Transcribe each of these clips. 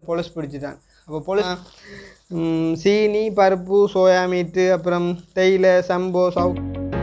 police பிடிச்சிட்டான் அப்போ police ம், சீனி பருப்பு சோயா மீட்டு அப்புறம் தேயிலை சம்போ சவு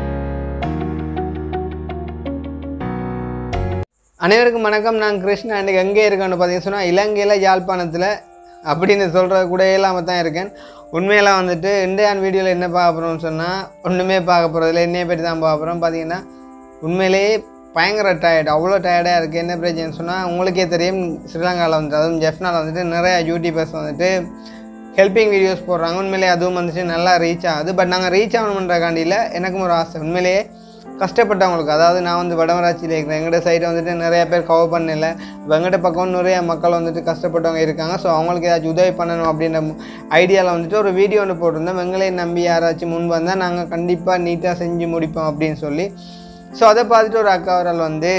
அனைவருக்கும் வணக்கம் நான் கிருஷ்ணா அன்றைக்கி எங்கே இருக்கேன்னு பார்த்தீங்கன்னு சொன்னால் இலங்கையில் யாழ்ப்பாணத்தில் அப்படின்னு சொல்கிற கூட இல்லாமல் தான் இருக்கேன் உண்மையெல்லாம் வந்துட்டு இந்தியான் வீடியோவில் என்ன பார்க்க போகிறோம்னு சொன்னால் ஒன்றுமே பார்க்க போகிறதில்ல என்னைய பற்றி தான் பார்க்க போகிறோம் பார்த்தீங்கன்னா உண்மையிலேயே பயங்கர டயர்ட் அவ்வளோ டயர்டாக இருக்குது என்ன பிரச்சனைன்னு சொன்னால் உங்களுக்கே தெரியும் ஸ்ரீலங்காவில் வந்துட்டு அதுவும் ஜெஃப்னாவில் வந்துட்டு நிறைய யூடியூபர்ஸ் வந்துட்டு ஹெல்பிங் வீடியோஸ் போடுறாங்க உண்மையிலேயே அதுவும் வந்துட்டு நல்லா ரீச் ஆகுது பட் நாங்கள் ரீச் ஆகணுன்றக்காண்டியில் எனக்கும் ஒரு ஆசை உண்மையிலேயே கஷ்டப்பட்டவங்களுக்கு அதாவது நான் வந்து வடமராட்சியில் இருக்கிறேன் எங்கள்கிட்ட சைடு வந்துட்டு நிறைய பேர் கவர் பண்ணல எங்கள்கிட்ட பக்கம் நிறைய மக்கள் வந்துட்டு கஷ்டப்பட்டவங்க இருக்காங்க ஸோ அவங்களுக்கு ஏதாச்சும் உதவி பண்ணணும் அப்படின்ற ஐடியாவில் வந்துட்டு ஒரு வீடியோ ஒன்று போட்டிருந்தோம் எங்களை நம்பி யாராச்சும் முன் வந்தால் நாங்கள் கண்டிப்பாக நீட்டாக செஞ்சு முடிப்போம் அப்படின்னு சொல்லி ஸோ அதை பார்த்துட்டு ஒரு அக்கா அவரால் வந்து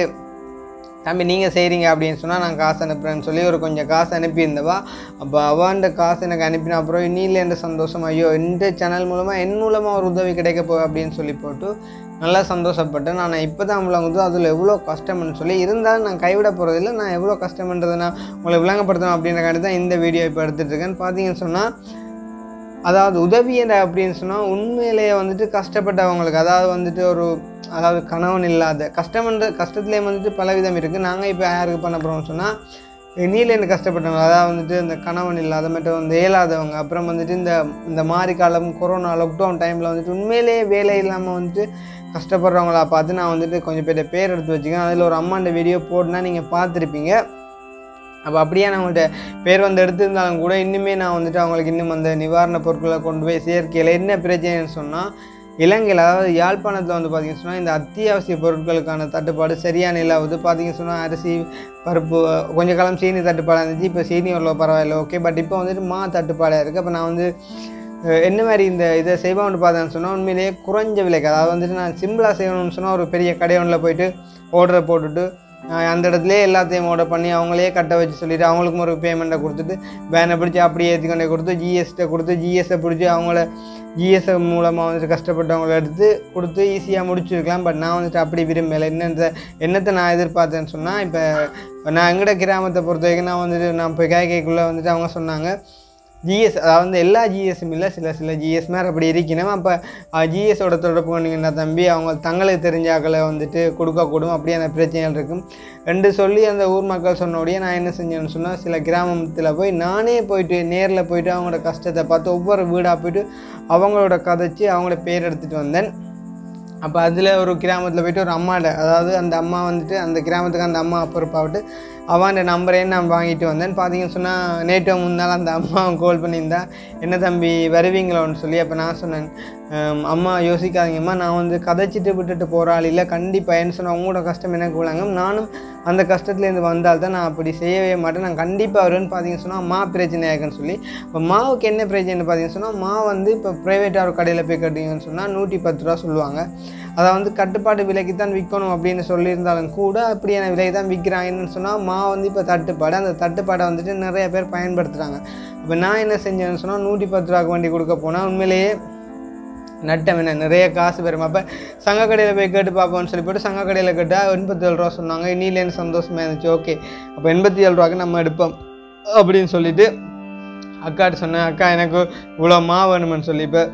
தம்பி நீங்கள் செய்கிறீங்க அப்படின்னு சொன்னால் நான் காசு அனுப்புகிறேன்னு சொல்லி ஒரு கொஞ்சம் காசு அனுப்பியிருந்தவா அப்போ அவன்ட காசு எனக்கு அனுப்பின அப்புறம் இன்னில என்ற சந்தோஷம் ஐயோ இந்த சேனல் மூலமாக என் மூலமாக ஒரு உதவி கிடைக்க போ அப்படின்னு சொல்லி போட்டு நல்லா சந்தோஷப்பட்டேன் நான் இப்போ தான் விளங்குது அதில் எவ்வளோ கஷ்டம்னு சொல்லி இருந்தாலும் நான் கைவிட போகிறதில்ல நான் எவ்வளோ கஷ்டம்ன்றதை நான் உங்களை விளங்கப்படுத்தணும் அப்படின்றக்காண்டி தான் இந்த வீடியோ இப்போ எடுத்துகிட்டு இருக்கேன் பார்த்தீங்கன்னு சொன்னால் அதாவது உதவி என்ன அப்படின்னு சொன்னால் உண்மையிலேயே வந்துட்டு கஷ்டப்பட்டவங்களுக்கு அதாவது வந்துட்டு ஒரு அதாவது கணவன் இல்லாத கஷ்டம்ன்ற கஷ்டத்துலேயே வந்துட்டு பல விதம் இருக்குது நாங்கள் இப்போ யாருக்கு பண்ண போகிறோம்னு சொன்னால் நீலேருந்து கஷ்டப்பட்டவங்க அதாவது வந்துட்டு இந்த கணவன் இல்லாத மட்டும் வந்து இயலாதவங்க அப்புறம் வந்துட்டு இந்த இந்த மாதிரி காலம் கொரோனா லாக்டவுன் டைமில் வந்துட்டு உண்மையிலேயே வேலை இல்லாமல் வந்துட்டு கஷ்டப்படுறவங்களா பார்த்து நான் வந்துட்டு கொஞ்சம் பேர் பேர் எடுத்து வச்சுக்கேன் அதில் ஒரு அம்மாண்ட வீடியோ போட்டுனா நீங்கள் பார்த்துருப்பீங்க அப்போ அப்படியே நான் அவங்கள்ட்ட பேர் வந்து எடுத்திருந்தாலும் கூட இன்னுமே நான் வந்துட்டு அவங்களுக்கு இன்னும் அந்த நிவாரணப் பொருட்களை கொண்டு போய் சேர்க்கையில் என்ன பிரச்சனைன்னு சொன்னால் இலங்கையில் அதாவது யாழ்ப்பாணத்தில் வந்து பார்த்தீங்கன்னு சொன்னால் இந்த அத்தியாவசிய பொருட்களுக்கான தட்டுப்பாடு சரியான இல்லாவது பார்த்தீங்கன்னு சொன்னால் அரிசி பருப்பு கொஞ்ச காலம் சீனி தட்டுப்பாடாக இருந்துச்சு இப்போ சீனி எவ்வளோ பரவாயில்ல ஓகே பட் இப்போ வந்துட்டு மா தட்டுப்பாடாக இருக்குது அப்போ நான் வந்து அஹ், என்ன மாதிரி இந்த இதை செய்வோம்னு பார்த்தேன்னு சொன்னால் உண்மையிலேயே குறைஞ்ச விலைக்கு அதாவது வந்துட்டு நான் சிம்பிளாக செய்யணும்னு சொன்னால் ஒரு பெரிய கடை ஒன்றில் போயிட்டு ஆர்டரை போட்டுட்டு ஆஹ் அந்த இடத்துலயே எல்லாத்தையும் ஆர்டர் பண்ணி அவங்களே கட்ட வச்சு சொல்லிட்டு அவங்களுக்கும் ஒரு பேமெண்ட்டை கொடுத்துட்டு பேனை பிடிச்சி அப்படியே ஏற்றி கொண்டே கொடுத்து ஜிஎஸ்ட்டை கொடுத்து ஜிஎஸ்ஸை பிடிச்சி அவங்கள ஜிஎஸ்ஐ மூலமாக வந்துட்டு கஷ்டப்பட்டவங்கள எடுத்து கொடுத்து ஈஸியாக முடிச்சிருக்கலாம் பட் நான் வந்துட்டு அப்படி விரும்பலை என்னத்தை என்னத்தை நான் எதிர்பார்த்தேன்னு சொன்னால் இப்போ நான் எங்கட கிராமத்தை பொறுத்த வரைக்கும் நான் வந்துட்டு நான் போய் கேட்கக்குள்ளே வந்துட்டு அவங்க சொன்னாங்க ஜிஎஸ் அதாவது வந்து எல்லா ஜிஎஸும் இல்லை சில சில ஜிஎஸ் மாதிரி அப்படி இருக்கணும் அப்போ ஜிஎஸோட தொடர்பு கொண்டீங்கன்னா தம்பி அவங்க தங்களுக்கு தெரிஞ்சாக்களை வந்துட்டு கொடுக்கக்கூடும் அப்படியான பிரச்சனைகள் இருக்கும் ரெண்டு சொல்லி அந்த ஊர் மக்கள் சொன்னோடய நான் என்ன செஞ்சேன்னு சொன்னால் சில கிராமத்தில் போய் நானே போயிட்டு நேரில் போயிட்டு அவங்களோட கஷ்டத்தை பார்த்து ஒவ்வொரு வீடாக போயிட்டு அவங்களோட கதைச்சி அவங்களோட பேர் எடுத்துகிட்டு வந்தேன் அப்போ அதில் ஒரு கிராமத்தில் போயிட்டு ஒரு அம்மாட்ட அதாவது அந்த அம்மா வந்துட்டு அந்த கிராமத்துக்கு அந்த அம்மா பொறுப்பாவிட்டு அவன் நம்பரையும் நான் வாங்கிட்டு வந்தேன் பார்த்தீங்கன்னு சொன்னால் நேற்று முன்னால் அந்த அம்மா கால் பண்ணியிருந்தா என்ன தம்பி வருவீங்களோன்னு சொல்லி அப்போ நான் சொன்னேன் "ஹம், அம்மா யோசிக்காதீங்கம்மா நான் வந்து கதைச்சிட்டு விட்டுட்டு போகிற ஆள் இல்லை கண்டிப்பாக என்ன சொன்னால் உங்களோட கஷ்டம் எனக்கு விளங்க நானும் அந்த கஷ்டத்துலேருந்து வந்தால் தான் நான் அப்படி செய்யவே மாட்டேன் நான் கண்டிப்பாக வருவேன்னு பார்த்தீங்கன்னு சொன்னால் மா பிரச்சனை ஆகுன்னு சொல்லி இப்போ மாவுக்கு என்ன பிரச்சனை பார்த்தீங்கன்னு சொன்னால் மா வந்து இப்போ ப்ரைவேட்டாக ஒரு கடையில் போய் கட்டிங்கன்னு சொன்னால் நூற்றி பத்து ரூபா சொல்லுவாங்க அதை வந்து கட்டுப்பாடு விலைக்கு தான் விற்கணும் அப்படின்னு சொல்லியிருந்தாலும் கூட அப்படியான விலைக்கு தான் விற்கிறாங்கன்னு சொன்னால் மா வந்து இப்போ தட்டுப்பாடு அந்த தட்டுப்பாடை வந்துட்டு நிறைய பேர் பயன்படுத்துகிறாங்க அப்போ நான் என்ன செஞ்சேன்னு சொன்னால் நூற்றி பத்து ரூபாய்க்கு வண்டி கொடுக்க போனால் உண்மையிலேயே நட்டம் என்ன நிறைய காசு பெறும் அப்போ சங்க கடையில் போய் கேட்டு பார்ப்போம்னு சொல்லி போட்டு சங்க கடையில் கேட்டால் எண்பத்தி ஏழு ரூபா சொன்னாங்க இன்னிலேருந்து சந்தோஷமாக இருந்துச்சு ஓகே அப்போ எண்பத்தி ஏழு ரூபாய்க்கு நம்ம எடுப்போம் அப்படின்னு சொல்லிட்டு அக்காட்ட சொன்னேன் அக்கா எனக்கு இவ்வளோ மா வேணுமென்னு சொல்லி இப்போ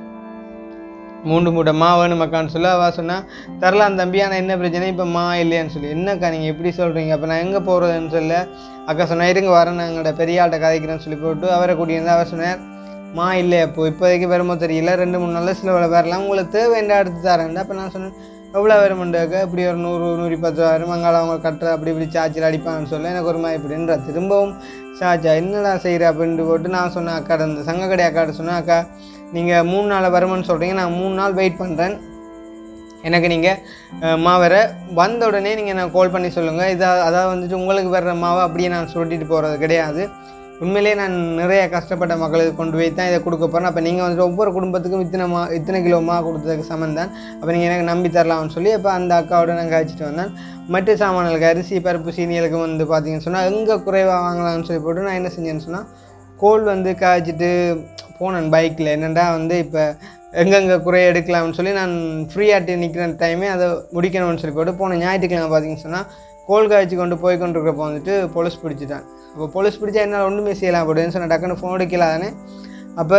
மூன்று மூட்டை மா வேணும் அக்கான்னு சொல்லி அவள் சொன்னா தரலாம் தம்பி ஆனால் என்ன பிரச்சனை இப்போ மா இல்லையான்னு சொல்லி என்னக்கா நீங்கள் எப்படி சொல்கிறீங்க அப்போ நான் எங்கே போகிறதுன்னு சொல்ல அக்கா சொன்னா இருங்க வரேன் நான் எங்களோட பெரிய ஆள்கிட்ட கதைக்கிறேன்னு சொல்லி போட்டு அவரை கூட்டியிருந்தா அவர் சொன்னார் மா இல்லை அப்போ இப்போதைக்கு வருமோ தெரியல ரெண்டு மூணு நாளில் சில வேலை வரலாம் உங்களுக்கு தேவைண்டா எடுத்து தரேன் அப்போ நான் சொன்னேன் எவ்வளோ வருமுண்டாக்க இப்படி ஒரு நூறு நூற்றி பத்து வரும் மங்காளம் அவங்க கட்டுற அப்படி இப்படி சார்ஜில் அடிப்பாங்கன்னு சொல்ல எனக்கு ஒரு மாதிரி இப்படின்ற திரும்பவும் சார்ஜா என்னடா செய்கிற அப்படின்ட்டு போட்டு நான் சொன்னேன் அக்காட இந்த சங்க கடை அக்காட்ட சொன்னேன் அக்கா நீங்கள் மூணு நாள் வருமானு சொல்கிறீங்க நான் மூணு நாள் வெயிட் பண்ணுறேன் எனக்கு நீங்கள் மாவரை வந்த உடனே நீங்கள் நான் கால் பண்ணி சொல்லுங்கள் இதை அதாவது வந்துட்டு உங்களுக்கு வர்ற மாவை அப்படியே நான் சுருட்டிட்டு போகிறது கிடையாது உண்மையிலேயே நான் நிறைய கஷ்டப்பட்ட மக்களுக்கு கொண்டு போய் தான் இதை கொடுக்க போகிறேன் அப்போ நீங்கள் வந்துட்டு ஒவ்வொரு குடும்பத்துக்கும் இத்தனை மா இத்தனை கிலோ மா கொடுத்ததுக்கு சமம் தான் அப்போ நீங்கள் எனக்கு நம்பி தரலாம்னு சொல்லி அப்போ அந்த அக்காவோட நான் கழிச்சிட்டு வந்தேன் மற்ற சாமான்களுக்கு அரிசி பருப்பு சீனிகளுக்கு வந்து பார்த்தீங்கன்னு சொன்னால் எங்கே குறைவாக வாங்கலாம்னு சொல்லி போட்டு நான் என்ன செஞ்சேன்னு சொன்னால் கோல் வந்து காய்ச்சிட்டு போனேன் பைக்கில் என்னென்னா வந்து இப்போ எங்கெங்கே குறைய எடுக்கலாம்னு சொல்லி நான் ஃப்ரீயாட்டு நிற்கிற டைமே அதை முடிக்கணும்னு சொல்லி போட்டு போன ஞாயிற்றுக்கிழமை பார்த்தீங்கன்னு சொன்னால் கோல் காய்ச்சி கொண்டு போய் கொண்டிருக்கிறப்ப வந்துட்டு போலீஸ் பிடிச்சிட்டான் அப்போ போலீஸ் பிடிச்சா என்னால் ஒன்றுமே செய்யலாம் அப்படின்னு சொன்ன டக்குன்னு ஃபோன் எடுக்கல தானே அப்போ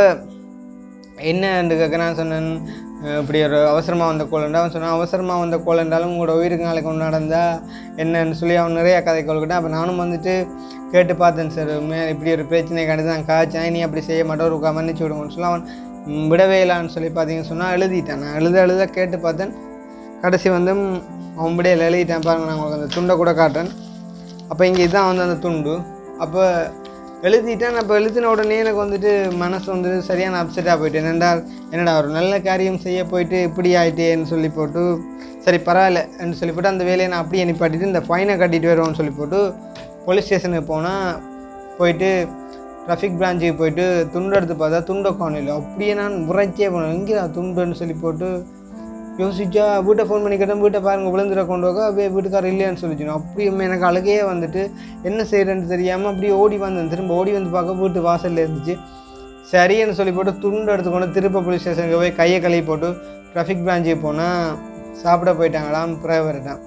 என்னன்னு கேட்க நான் சொன்னேன் அஹ் இப்படி ஒரு அவசரமாக வந்த கோலண்டா அவன் சொன்னான் அவசரமாக வந்த கோலண்டாலும் உங்களோட உயிருக்கு நாளைக்கு ஒன்று நடந்தா என்னன்னு சொல்லி அவன் நிறைய கதை கொள்கிட்டான் அப்போ நானும் வந்துட்டு கேட்டு பார்த்தேன் சார் உண்மையா இப்படி ஒரு பிரச்சனை கண்டு தான் காய்ச்சேன் நீ அப்படி செய்ய மாட்டோம் ஒரு மன்னிச்சு விடுங்கன்னு சொல்லி அவன் ம், விடவே இல்லைன்னு சொல்லி பார்த்தீங்கன்னு சொன்னால் எழுதிட்டான் நான் எழுத எழுத கேட்டு பார்த்தேன் கடைசி வந்து ம், அவன் விடையில் எழுதிட்டேன் பாருங்க நான் உங்களுக்கு அந்த துண்டை கூட காட்டுறேன் அப்போ இங்கே இதுதான் வந்து அந்த துண்டு அப்போ எழுதிட்டேன் அப்போ எழுதின உடனே எனக்கு வந்துட்டு மனசு வந்து சரியான அப்செட்டாக போயிட்டேன் என்னடா என்னடா ஒரு நல்ல காரியம் செய்ய போயிட்டு இப்படி ஆயிட்டேன்னு சொல்லி போட்டு சரி பரவாயில்லன்னு சொல்லி போட்டு அந்த வேலையை நான் அப்படியே நிப்பாட்டிட்டு இந்த ஃபைனை கட்டிட்டு வருவோம்னு சொல்லி போட்டு போலீஸ் ஸ்டேஷனுக்கு போனால் போயிட்டு ட்ராஃபிக் பிரான்ச்சுக்கு போயிட்டு துண்டு எடுத்து பார்த்தா துண்டை காணல அப்படியே நான் உரைச்சே போனேன் எங்கே துண்டுன்னு சொல்லி போட்டு யோசிச்சா வீட்டை ஃபோன் பண்ணி கேட்டேன் வீட்டை பாருங்க விழுந்துட கொண்டு போக அப்படியே வீட்டுக்காரர் இல்லையான்னு சொல்லிச்சு அப்படியே எனக்கு அழுகையே வந்துட்டு என்ன செய்யறேன்னு தெரியாமல் அப்படியே ஓடி வந்தேன் திரும்ப ஓடி வந்து பார்க்க வீட்டு வாசல்ல இருந்துச்சு சரின்னு சொல்லி போட்டு துண்டு எடுத்துக்கொண்டு திருப்ப போலீஸ் ஸ்டேஷனுக்கு போய் கையை கழுவி போட்டு ட்ராஃபிக் பிரான்ச்சுக்கு போனால் சாப்பிட போயிட்டாங்களாம் பிறகு வரட்டான்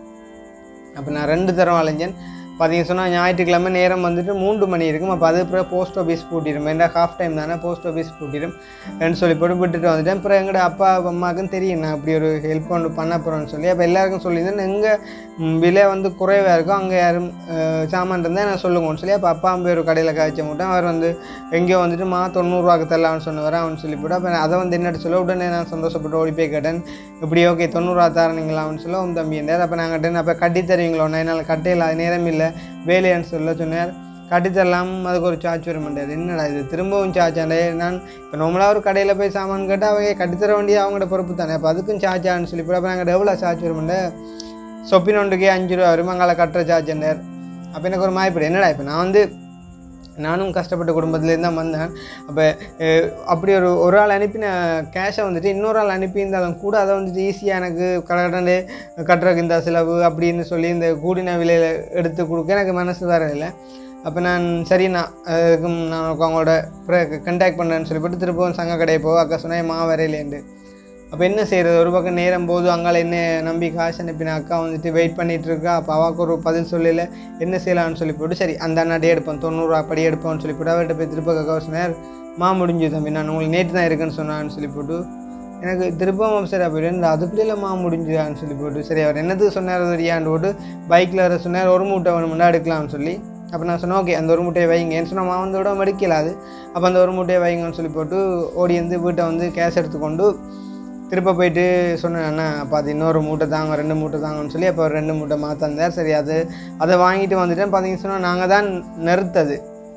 அப்போ நான் ரெண்டு தரம் அலைஞ்சேன் பார்த்தீங்க சொன்னால் ஞாயிற்றுக்கிழமை நேரம் வந்துட்டு மூன்று மணி இருக்கும் அப்போ அது பிறகு போஸ்ட் ஆஃபீஸ் பூட்டிடும் ஏன்னா ஹாஃப் டைம் தானே போஸ்ட் ஆஃபீஸ் பூட்டிடும் என்று சொல்லி போட்டு விட்டுட்டு வந்துட்டேன் அப்புறம் எங்கட அப்பா அம்மாவுக்கும் தெரியும் நான் அப்படி ஒரு ஹெல்ப் ஒன்று பண்ண போகிறேன்னு சொல்லி அப்போ எல்லாருக்கும் சொல்லியிருந்தேன் எங்கே விலை வந்து குறைவாக இருக்கும் அங்கே யாரும் அஹ், சாமான் இருந்தால் நான் சொல்லுங்கன்னு சொல்லி அப்போ அப்பா போய் ஒரு கடையில் காய்ச்ச மூட்டேன் அவர் வந்து எங்கேயோ வந்துட்டு மா தொண்ணூறுவாக்கு தரலாம்னு சொன்னவர் அவன் சொல்லி போட்டு அப்போ அதை வந்து என்னட்டு சொல்ல உடனே நான் சந்தோஷப்பட்டு ஓடி போய் கேட்டேன் இப்படி ஓகே தொண்ணூறுவா தரீங்களான்னு சொல்ல உன் தம்பி இருந்தார் அப்போ நான் கேட்டேன் அப்போ கட்டி தருவீங்களோ என்னால் கட்டையில் அது நேரம் இல்லை வேலையான்னு சொல்ல சொன்னார் கட்டித்தரலாம் அதுக்கு ஒரு சார்ஜ் வர மாட்டார் என்னடா இது திரும்பவும் சார்ஜாண்டே நான் இப்போ நார்மலாக ஒரு கடையில் போய் சாமான் கேட்டால் அவங்க கட்டித்தர வேண்டிய அவங்களோட பொறுப்பு தானே அப்போ அதுக்கும் சார்ஜான்னு சொல்லி போட அப்போ நாங்கள் எவ்வளோ சார்ஜ் வர மாட்டேன் சொப்பினொண்டுக்கே அஞ்சு ரூபா வரும் அங்கால கட்டுற சார்ஜ் அப்போ எனக்கு ஒரு மாய்ப்படு என்னடா இப்போ நான் வந்து நானும் கஷ்டப்பட்ட குடும்பத்துலேருந்து தான் வந்தேன் அப்போ அப்படி ஒரு ஒரு ஆள் அனுப்பின கேஷை வந்துட்டு இன்னொரு ஆள் அனுப்பியிருந்தாலும் கூட அதை வந்துட்டு ஈஸியாக எனக்கு கடகடன்னு கட்டுறதுக்கு இந்த செலவு அப்படின்னு சொல்லி இந்த கூடின விலையில் எடுத்து கொடுக்க எனக்கு மனசு வர இல்லை அப்போ நான் சரி நான் அதுக்கும் நான் அவங்களோட கண்டாக்ட் பண்ணுறேன்னு சொல்லி போட்டு திருப்பவும் சங்க கடையை போக அக்கா சொன்னேன் மா வரையிலேண்டு அப்போ என்ன செய்கிறது ஒரு பக்கம் நேரம் போது அங்கால என்ன நம்பி காசு அனுப்பின அக்கா வந்துட்டு வெயிட் பண்ணிட்டு இருக்கா அப்போ அவாக்கு ஒரு பதில் சொல்லல என்ன செய்யலாம்னு சொல்லி போட்டு சரி அந்த அண்ணாட்டே எடுப்போம் தொண்ணூறுரூவா படி எடுப்போம்னு சொல்லி போட்டு அவர்கிட்ட போய் திருப்ப அக்கா சொன்னார் மா முடிஞ்சு தம்பி நான் உங்களுக்கு நேற்று தான் இருக்கேன்னு சொன்னான்னு சொல்லி போட்டு எனக்கு திருப்பவும் சரி அப்படி இருந்து அதுக்குள்ளே மா முடிஞ்சுதான்னு சொல்லி போட்டு சரி அவர் என்னது சொன்னார் தெரியாண்டு போட்டு பைக்கில் வர சொன்னார் ஒரு மூட்டை வேணுமெண்டா எடுக்கலாம்னு சொல்லி அப்போ நான் சொன்னேன் ஓகே அந்த ஒரு மூட்டையை வைங்கன்னு சொன்னால் மா வந்து விட மடிக்கல அது அப்போ அந்த ஒரு மூட்டையை வைங்கன்னு சொல்லி போட்டு ஓடி வந்து வீட்டை வந்து கேஷ் எடுத்துக்கொண்டு திருப்ப போயிட்டு சொன்னேன் அண்ணா அப்போ அது இன்னொரு மூட்டை தாங்க ரெண்டு மூட்டை தாங்கன்னு சொல்லி அப்போ ரெண்டு மூட்டை மாற்றாந்தார் சரி அது அதை வாங்கிட்டு வந்துட்டேன் பார்த்தீங்கன்னு சொன்னால் நாங்கள் தான் நிறுத்தது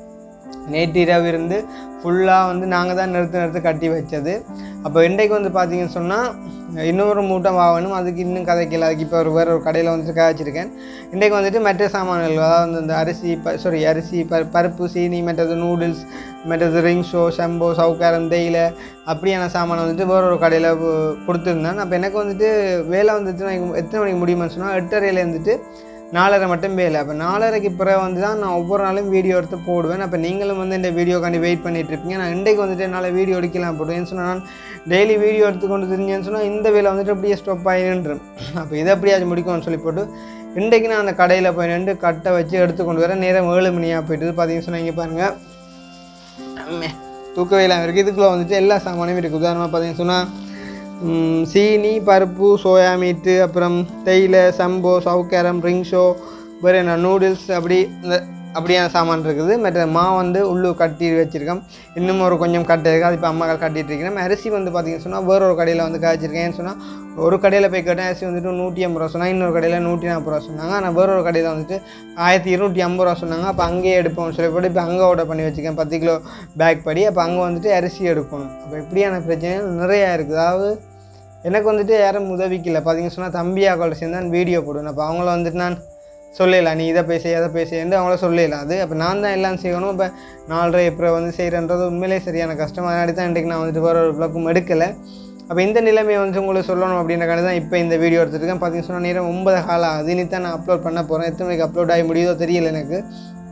நேற்று இரவு இருந்து ஃபுல்லாக வந்து நாங்கள் தான் நிறுத்து நிறுத்து கட்டி வச்சது அப்போ இன்றைக்கு வந்து பார்த்தீங்கன்னு சொன்னால் இன்னொரு மூட்டை வாங்கணும் அதுக்கு இன்னும் கதைக்கல அதுக்கு இப்போ ஒரு வேறு ஒரு கடையில் வந்துட்டு காய்ச்சிருக்கேன் இன்றைக்கு வந்துட்டு மெட்ட சாமான்கள் அதாவது இந்த அரிசி ப சாரி அரிசி ப பருப்பு சீனி மற்றது நூடுல்ஸ் மற்றது ரிங் ஷோ ஷம்போ சவுக்காரம் தேயிலை அப்படியான சாமானை வந்துட்டு வேற ஒரு கடையில் கொடுத்துருந்தேன் அப்போ எனக்கு வந்துட்டு வேலை வந்துட்டு நான் எத்தனை மணிக்கு முடியுமான்னு சொன்னால் எட்டரையில் இருந்துட்டு நாலரை மட்டும் வேலை அப்போ நாலரைக்கு பிறகு வந்து தான் நான் ஒவ்வொரு நாளும் வீடியோ எடுத்து போடுவேன் அப்போ நீங்களும் வந்து இந்த வீடியோக்காண்டி வெயிட் பண்ணிட்டு இருப்பீங்க நான் இன்றைக்கு வந்துட்டு என்னால் வீடியோ எடுக்கலாம் போடுவேன் சொன்னால் நான் டெய்லி வீடியோ எடுத்துக்கொண்டு தெரிஞ்சேன்னு சொன்னால் இந்த வேலை வந்துட்டு அப்படியே ஸ்டாப் ஆகின்றேன் அப்போ இதை அப்படியாச்சும் முடிக்கும்னு சொல்லி போட்டு இன்றைக்கு நான் அந்த கடையில் போய் நின்று கட்டை வச்சு எடுத்துக்கொண்டு வரேன் நேரம் ஏழு மணியாக போயிட்டு பார்த்தீங்கன்னு சொன்னால் இங்கே பாருங்கள் அம்மே, தூக்க வேலாம் இருக்குது இதுக்குள்ளே வந்துட்டு எல்லா சாமானும் இருக்குது உதாரணமாக பார்த்தீங்கன்னு சொன்னால் ம், சீனி பருப்பு சோயா மீட்டு அப்புறம் தேயிலை சம்போ சவுக்காரம் ரிங் ஷோ வேறு என்ன நூடுல்ஸ் அப்படி இந்த அப்படியான சாமான் இருக்குது மற்ற மா வந்து உள்ளு கட்டி வச்சுருக்கேன் இன்னும் ஒரு கொஞ்சம் கட்டு இருக்குது அது இப்போ அம்மாக்கள் கட்டிட்டு இருக்கேன் அரிசி வந்து பார்த்தீங்கன்னு சொன்னால் வேற ஒரு கடையில் வந்து காய்ச்சிருக்கேன்னு சொன்னால் ஒரு கடையில் போய் கேட்டேன் அரிசி வந்துட்டு நூற்றி ஐம்பது ரூபா சொன்னாங்க இன்னொரு கடையில் நூற்றி நாற்பது ரூபா சொன்னாங்க ஆனால் வேற ஒரு கடையில் வந்துட்டு ஆயிரத்தி இருநூற்றி ஐம்பது ரூபா சொன்னாங்க அப்போ அங்கேயே எடுப்போம்னு சொல்லி போட்டு இப்போ அங்கே ஆர்டர் பண்ணி வச்சுக்கேன் பத்து கிலோ பேக் படி அப்போ அங்கே வந்துட்டு அரிசி எடுக்கணும் அப்போ இப்படியான பிரச்சனை நிறையா இருக்குது அதாவது எனக்கு வந்துட்டு யாரும் உதவிக்கல பார்த்தீங்கன்னு சொன்னால் தம்பியாக்களோட சேர்ந்து நான் வீடியோ போடுவேன் அப்போ அவங்கள வந்துட்டு நான் சொல்லலாம் நீ இதை பேச அதை பேசுன்னு அவங்கள சொல்லலாம் அது அப்போ நான் தான் எல்லாம் செய்யணும் இப்போ நாலரை இப்போ வந்து செய்கிறன்றது உண்மையிலே சரியான கஷ்டம் அதனாடி தான் இன்றைக்கு நான் வந்துட்டு வேறு ஒரு ப்ளக்கும் எடுக்கலை அப்போ இந்த நிலைமையை வந்து உங்களுக்கு சொல்லணும் அப்படின்றக்காண்டி தான் இப்போ இந்த வீடியோ எடுத்துருக்கேன் பார்த்தீங்கன்னு சொன்னால் நேரம் ஒன்பது காலம் ஆகுது இனி தான் நான் அப்லோட் பண்ண போகிறேன் எத்தனை மணிக்கு அப்லோட் ஆகி முடியுதோ தெரியல எனக்கு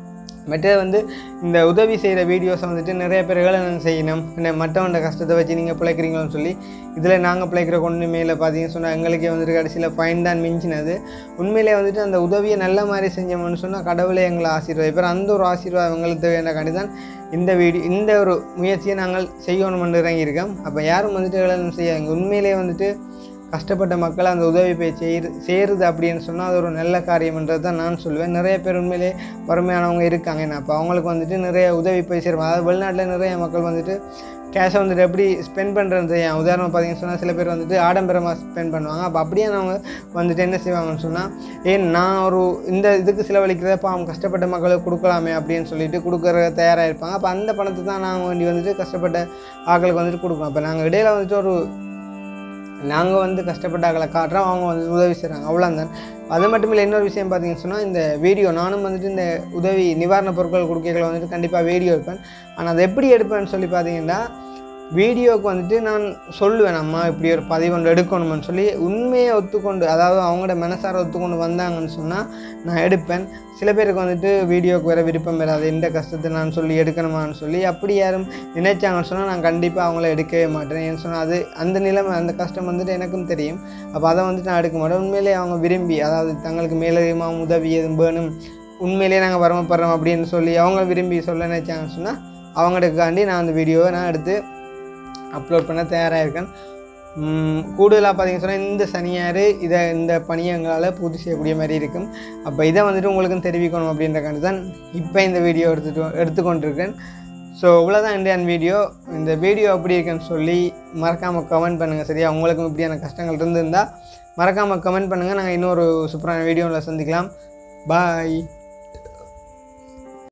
மற்றது வந்து இந்த உதவி செய்கிற வீடியோஸை வந்துட்டு நிறைய பேர் ஏளனம் செய்யணும் என்ன மற்றவண்ட கஷ்டத்தை வச்சு நீங்கள் பிழைக்கிறீங்களோன்னு சொல்லி இதில் நாங்கள் பிழைக்கிற கொண்டு மேலே பார்த்தீங்கன்னு சொன்னால் எங்களுக்கே வந்துட்டு கடைசியில் ஃபைன் தான் மிஞ்சினது உண்மையிலே வந்துட்டு அந்த உதவியை நல்ல மாதிரி செஞ்சோம்னு சொன்னால் கடவுளே எங்களை ஆசீர்வாதிப்பார் அந்த ஒரு ஆசீர்வாதம் எங்களுக்கு தேவையான தான் இந்த வீடியோ இந்த ஒரு முயற்சியை நாங்கள் செய்யணும்னு இறங்கியிருக்கோம் அப்போ யாரும் வந்துட்டு ஏளனம் செய்யாங்க உண்மையிலே வந்துட்டு கஷ்டப்பட்ட மக்களை அந்த உதவி போய் செய்து சேருது அப்படின்னு சொன்னால் அது ஒரு நல்ல காரியம்ன்றது தான் நான் சொல்லுவேன் நிறைய பேர் உண்மையிலே வறுமையானவங்க இருக்காங்க என்ன அப்போ அவங்களுக்கு வந்துட்டு நிறைய உதவி போய் சேரும் அதாவது வெளிநாட்டில் நிறைய மக்கள் வந்துட்டு கேஷை வந்துட்டு எப்படி ஸ்பெண்ட் பண்ணுறது தெரியும் உதாரணம் பார்த்தீங்கன்னு சொன்னால் சில பேர் வந்துட்டு ஆடம்பரமாக ஸ்பெண்ட் பண்ணுவாங்க அப்போ அப்படியே அவங்க வந்துட்டு என்ன செய்வாங்கன்னு சொன்னால் ஏன் நான் ஒரு இந்த இதுக்கு செலவழிக்கிறதப்ப அவங்க கஷ்டப்பட்ட மக்களுக்கு கொடுக்கலாமே அப்படின்னு சொல்லிட்டு கொடுக்குற தயாராக இருப்பாங்க அப்போ அந்த பணத்தை தான் நாங்கள் வேண்டி வந்துட்டு கஷ்டப்பட்ட ஆட்களுக்கு வந்துட்டு கொடுப்போம் அப்போ நாங்கள் இடையில வந்துட்டு ஒரு நாங்கள் வந்து கஷ்டப்பட்ட ஆக்களை காட்டுறோம் அவங்க வந்து உதவி செய்கிறாங்க அவ்வளோதான் அது மட்டும் இல்லை இன்னொரு விஷயம் பார்த்தீங்கன்னு சொன்னால் இந்த வீடியோ நானும் வந்துட்டு இந்த உதவி நிவாரணப் பொருட்கள் கொடுக்கல வந்துட்டு கண்டிப்பாக வீடியோ எடுப்பேன் ஆனால் அதை எப்படி எடுப்பேன்னு சொல்லி பார்த்தீங்கன்னா வீடியோவுக்கு வந்துட்டு நான் சொல்லுவேன் அம்மா இப்படி ஒரு பதிவு ஒன்று எடுக்கணும்னு சொல்லி உண்மையை ஒத்துக்கொண்டு அதாவது அவங்களோட மனசார ஒத்துக்கொண்டு வந்தாங்கன்னு சொன்னால் நான் எடுப்பேன் சில பேருக்கு வந்துட்டு வீடியோவுக்கு வேறு விருப்பம் வராது இந்த கஷ்டத்தை நான் சொல்லி எடுக்கணுமான்னு சொல்லி அப்படி யாரும் நினைச்சாங்கன்னு சொன்னால் நான் கண்டிப்பாக அவங்கள எடுக்கவே மாட்டேன் ஏன்னு சொன்னால் அது அந்த நிலைமை அந்த கஷ்டம் வந்துட்டு எனக்கும் தெரியும் அப்போ அதை வந்துட்டு நான் எடுக்க மாட்டேன் உண்மையிலேயே அவங்க விரும்பி அதாவது தங்களுக்கு மேலதிகமாக உதவி எதுவும் வேணும் உண்மையிலேயே நாங்கள் வரமப்படுறோம் அப்படின்னு சொல்லி அவங்க விரும்பி சொல்ல நினைச்சாங்கன்னு சொன்னால் அவங்களுக்காண்டி நான் அந்த வீடியோவை நான் எடுத்து அப்லோட் பண்ண தயாராக இருக்கேன் கூடுதலாக பார்த்தீங்கன்னு சொன்னால் இந்த சனியார் இதை இந்த பணியை எங்களால் பூர்த்தி செய்யக்கூடிய மாதிரி இருக்கும் அப்போ இதை வந்துட்டு உங்களுக்கும் தெரிவிக்கணும் அப்படின்றக்காண்டி தான் இப்போ இந்த வீடியோ எடுத்துட்டு எடுத்துக்கொண்டிருக்கேன் ஸோ இவ்வளோதான் இந்தியன் வீடியோ இந்த வீடியோ எப்படி இருக்குன்னு சொல்லி மறக்காமல் கமெண்ட் பண்ணுங்கள் சரியா உங்களுக்கும் இப்படியான கஷ்டங்கள் இருந்திருந்தால் மறக்காமல் கமெண்ட் பண்ணுங்கள் நாங்கள் இன்னொரு சூப்பரான வீடியோவில் சந்திக்கலாம் பாய்